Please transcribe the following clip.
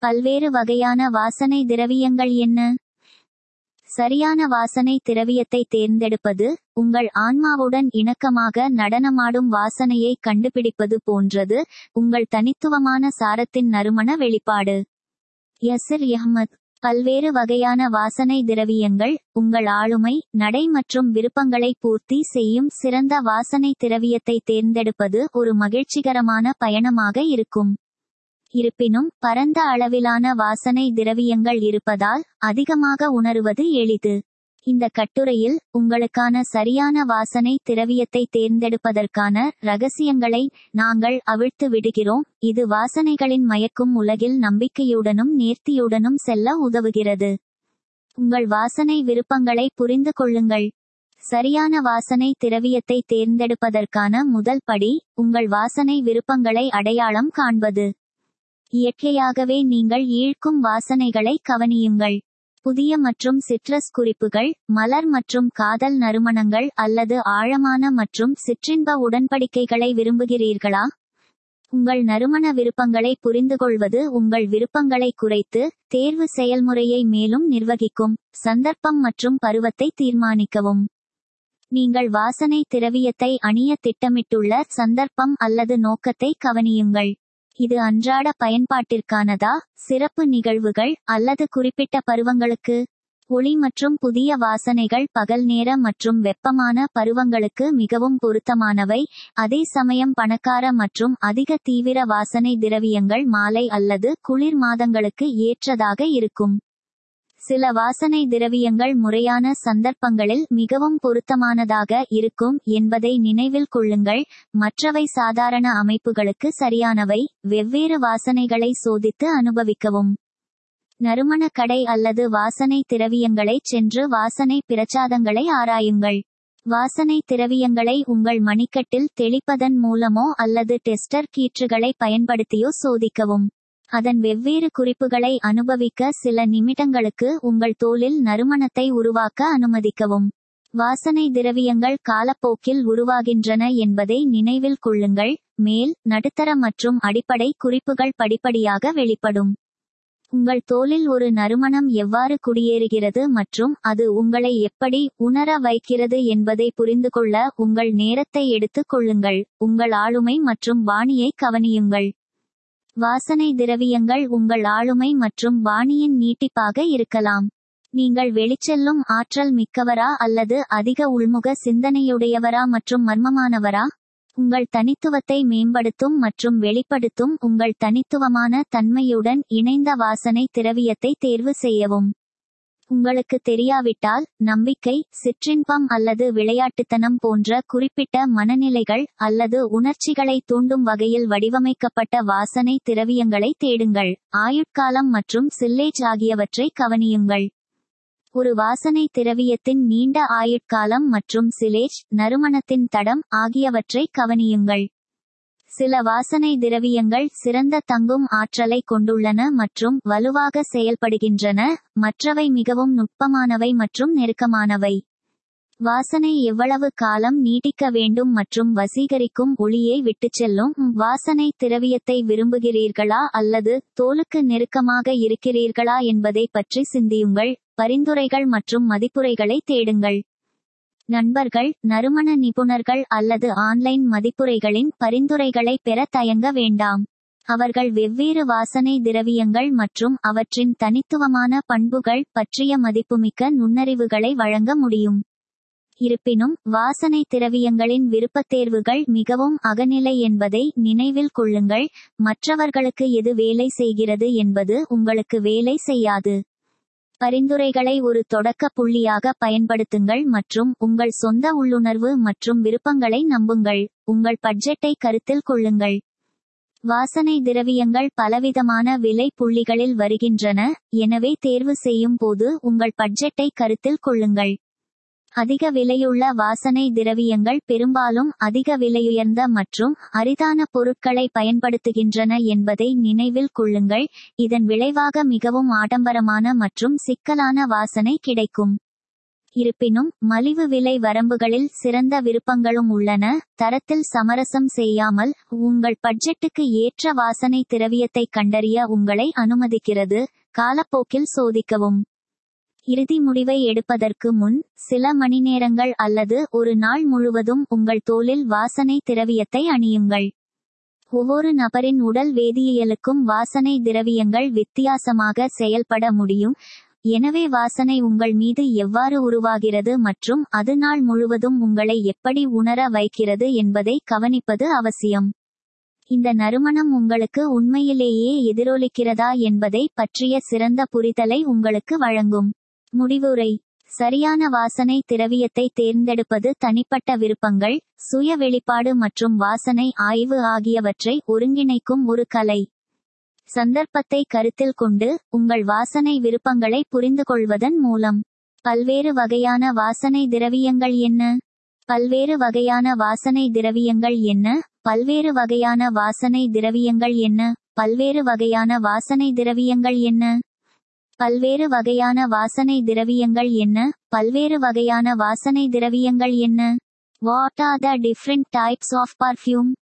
பல்வேறு வகையான வாசனை திரவியங்கள் என்ன சரியான வாசனை திரவியத்தை தேர்ந்தெடுப்பது உங்கள் ஆன்மாவுடன் இணக்கமாக நடனமாடும் வாசனையை கண்டுபிடிப்பது போன்றது உங்கள் தனித்துவமான சாரத்தின் நறுமண வெளிப்பாடு யசிர் அஹ்மத் பல்வேறு வகையான வாசனை திரவியங்கள் உங்கள் ஆளுமை நடை மற்றும் விருப்பங்களை பூர்த்தி செய்யும் சிறந்த வாசனை திரவியத்தை தேர்ந்தெடுப்பது ஒரு மகிழ்ச்சிகரமான பயணமாக இருக்கும் இருப்பினும் பரந்த அளவிலான வாசனை திரவியங்கள் இருப்பதால் அதிகமாக உணருவது எளிது இந்த கட்டுரையில் உங்களுக்கான சரியான வாசனை திரவியத்தை தேர்ந்தெடுப்பதற்கான ரகசியங்களை நாங்கள் அவிழ்த்து விடுகிறோம் இது வாசனைகளின் மயக்கும் உலகில் நம்பிக்கையுடனும் நேர்த்தியுடனும் செல்ல உதவுகிறது உங்கள் வாசனை விருப்பங்களை புரிந்து கொள்ளுங்கள் சரியான வாசனை திரவியத்தை தேர்ந்தெடுப்பதற்கான முதல் படி உங்கள் வாசனை விருப்பங்களை அடையாளம் காண்பது இயற்கையாகவே நீங்கள் ஈழ்க்கும் வாசனைகளை கவனியுங்கள் புதிய மற்றும் சிட்ரஸ் குறிப்புகள் மலர் மற்றும் காதல் நறுமணங்கள் அல்லது ஆழமான மற்றும் சிற்றின்ப உடன்படிக்கைகளை விரும்புகிறீர்களா உங்கள் நறுமண விருப்பங்களை புரிந்துகொள்வது உங்கள் விருப்பங்களை குறைத்து தேர்வு செயல்முறையை மேலும் நிர்வகிக்கும் சந்தர்ப்பம் மற்றும் பருவத்தை தீர்மானிக்கவும் நீங்கள் வாசனை திரவியத்தை அணிய திட்டமிட்டுள்ள சந்தர்ப்பம் அல்லது நோக்கத்தை கவனியுங்கள் இது அன்றாட பயன்பாட்டிற்கானதா சிறப்பு நிகழ்வுகள் அல்லது குறிப்பிட்ட பருவங்களுக்கு ஒளி மற்றும் புதிய வாசனைகள் பகல் நேர மற்றும் வெப்பமான பருவங்களுக்கு மிகவும் பொருத்தமானவை அதே சமயம் பணக்கார மற்றும் அதிக தீவிர வாசனை திரவியங்கள் மாலை அல்லது குளிர் மாதங்களுக்கு ஏற்றதாக இருக்கும் சில வாசனை திரவியங்கள் முறையான சந்தர்ப்பங்களில் மிகவும் பொருத்தமானதாக இருக்கும் என்பதை நினைவில் கொள்ளுங்கள் மற்றவை சாதாரண அமைப்புகளுக்கு சரியானவை வெவ்வேறு வாசனைகளை சோதித்து அனுபவிக்கவும் நறுமண கடை அல்லது வாசனை திரவியங்களை சென்று வாசனை பிரச்சாதங்களை ஆராயுங்கள் வாசனை திரவியங்களை உங்கள் மணிக்கட்டில் தெளிப்பதன் மூலமோ அல்லது டெஸ்டர் கீற்றுகளை பயன்படுத்தியோ சோதிக்கவும் அதன் வெவ்வேறு குறிப்புகளை அனுபவிக்க சில நிமிடங்களுக்கு உங்கள் தோலில் நறுமணத்தை உருவாக்க அனுமதிக்கவும் வாசனை திரவியங்கள் காலப்போக்கில் உருவாகின்றன என்பதை நினைவில் கொள்ளுங்கள் மேல் நடுத்தர மற்றும் அடிப்படை குறிப்புகள் படிப்படியாக வெளிப்படும் உங்கள் தோலில் ஒரு நறுமணம் எவ்வாறு குடியேறுகிறது மற்றும் அது உங்களை எப்படி உணர வைக்கிறது என்பதை புரிந்துகொள்ள உங்கள் நேரத்தை எடுத்துக் கொள்ளுங்கள் உங்கள் ஆளுமை மற்றும் பாணியை கவனியுங்கள் வாசனை திரவியங்கள் உங்கள் ஆளுமை மற்றும் பாணியின் நீட்டிப்பாக இருக்கலாம் நீங்கள் வெளிச்செல்லும் ஆற்றல் மிக்கவரா அல்லது அதிக உள்முக சிந்தனையுடையவரா மற்றும் மர்மமானவரா உங்கள் தனித்துவத்தை மேம்படுத்தும் மற்றும் வெளிப்படுத்தும் உங்கள் தனித்துவமான தன்மையுடன் இணைந்த வாசனை திரவியத்தை தேர்வு செய்யவும் உங்களுக்கு தெரியாவிட்டால் நம்பிக்கை சிற்றின்பம் அல்லது விளையாட்டுத்தனம் போன்ற குறிப்பிட்ட மனநிலைகள் அல்லது உணர்ச்சிகளை தூண்டும் வகையில் வடிவமைக்கப்பட்ட வாசனை திரவியங்களை தேடுங்கள் ஆயுட்காலம் மற்றும் சில்லேஜ் ஆகியவற்றை கவனியுங்கள் ஒரு வாசனை திரவியத்தின் நீண்ட ஆயுட்காலம் மற்றும் சிலேஜ் நறுமணத்தின் தடம் ஆகியவற்றை கவனியுங்கள் சில வாசனை திரவியங்கள் சிறந்த தங்கும் ஆற்றலை கொண்டுள்ளன மற்றும் வலுவாக செயல்படுகின்றன மற்றவை மிகவும் நுட்பமானவை மற்றும் நெருக்கமானவை வாசனை எவ்வளவு காலம் நீட்டிக்க வேண்டும் மற்றும் வசீகரிக்கும் ஒளியை விட்டுச் செல்லும் வாசனை திரவியத்தை விரும்புகிறீர்களா அல்லது தோலுக்கு நெருக்கமாக இருக்கிறீர்களா என்பதை பற்றி சிந்தியுங்கள் பரிந்துரைகள் மற்றும் மதிப்புரைகளை தேடுங்கள் நண்பர்கள் நறுமண நிபுணர்கள் அல்லது ஆன்லைன் மதிப்புரைகளின் பரிந்துரைகளை பெற தயங்க வேண்டாம் அவர்கள் வெவ்வேறு வாசனை திரவியங்கள் மற்றும் அவற்றின் தனித்துவமான பண்புகள் பற்றிய மதிப்புமிக்க நுண்ணறிவுகளை வழங்க முடியும் இருப்பினும் வாசனை திரவியங்களின் விருப்பத்தேர்வுகள் மிகவும் அகநிலை என்பதை நினைவில் கொள்ளுங்கள் மற்றவர்களுக்கு எது வேலை செய்கிறது என்பது உங்களுக்கு வேலை செய்யாது பரிந்துரைகளை ஒரு தொடக்க புள்ளியாக பயன்படுத்துங்கள் மற்றும் உங்கள் சொந்த உள்ளுணர்வு மற்றும் விருப்பங்களை நம்புங்கள் உங்கள் பட்ஜெட்டை கருத்தில் கொள்ளுங்கள் வாசனை திரவியங்கள் பலவிதமான விலை புள்ளிகளில் வருகின்றன எனவே தேர்வு செய்யும் போது உங்கள் பட்ஜெட்டை கருத்தில் கொள்ளுங்கள் அதிக விலையுள்ள வாசனை திரவியங்கள் பெரும்பாலும் அதிக விலையுயர்ந்த மற்றும் அரிதான பொருட்களை பயன்படுத்துகின்றன என்பதை நினைவில் கொள்ளுங்கள் இதன் விளைவாக மிகவும் ஆடம்பரமான மற்றும் சிக்கலான வாசனை கிடைக்கும் இருப்பினும் மலிவு விலை வரம்புகளில் சிறந்த விருப்பங்களும் உள்ளன தரத்தில் சமரசம் செய்யாமல் உங்கள் பட்ஜெட்டுக்கு ஏற்ற வாசனை திரவியத்தை கண்டறிய உங்களை அனுமதிக்கிறது காலப்போக்கில் சோதிக்கவும் இறுதி முடிவை எடுப்பதற்கு முன் சில மணிநேரங்கள் அல்லது ஒரு நாள் முழுவதும் உங்கள் தோலில் வாசனை திரவியத்தை அணியுங்கள் ஒவ்வொரு நபரின் உடல் வேதியியலுக்கும் வாசனை திரவியங்கள் வித்தியாசமாக செயல்பட முடியும் எனவே வாசனை உங்கள் மீது எவ்வாறு உருவாகிறது மற்றும் அது நாள் முழுவதும் உங்களை எப்படி உணர வைக்கிறது என்பதை கவனிப்பது அவசியம் இந்த நறுமணம் உங்களுக்கு உண்மையிலேயே எதிரொலிக்கிறதா என்பதை பற்றிய சிறந்த புரிதலை உங்களுக்கு வழங்கும் முடிவுரை சரியான வாசனை திரவியத்தை தேர்ந்தெடுப்பது தனிப்பட்ட விருப்பங்கள் சுய வெளிப்பாடு மற்றும் வாசனை ஆய்வு ஆகியவற்றை ஒருங்கிணைக்கும் ஒரு கலை சந்தர்ப்பத்தை கருத்தில் கொண்டு உங்கள் வாசனை விருப்பங்களை புரிந்து கொள்வதன் மூலம் பல்வேறு வகையான வாசனை திரவியங்கள் என்ன பல்வேறு வகையான வாசனை திரவியங்கள் என்ன பல்வேறு வகையான வாசனை திரவியங்கள் என்ன பல்வேறு வகையான வாசனை திரவியங்கள் என்ன பல்வேறு வகையான வாசனை திரவியங்கள் என்ன பல்வேறு வகையான வாசனை திரவியங்கள் என்ன what are the different types of perfume